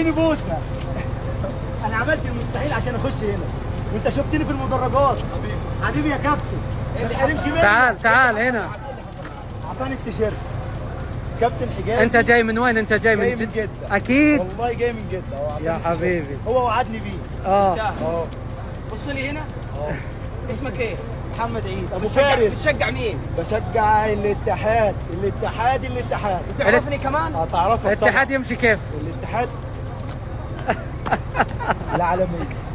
اديني بوسه انا عملت المستحيل عشان اخش هنا وانت شفتني في المدرجات حبيبي حبيبي يا كابتن ما تحرمش مني تعال تعال هنا اعطاني التيشيرت كابتن حجازي انت جاي من وين انت جاي من جاي من جد جدة. اكيد والله جاي من جده هو أعطاني يا التيشيرت. حبيبي هو وعدني بيه اه اه بص لي هنا اه اسمك ايه؟ محمد عيد ابو بتشجع فارس بتشجع مين؟ بشجع الاتحاد الاتحاد الاتحاد تعرفني كمان؟ هتعرفها الاتحاد يمشي كيف الاتحاد العالميه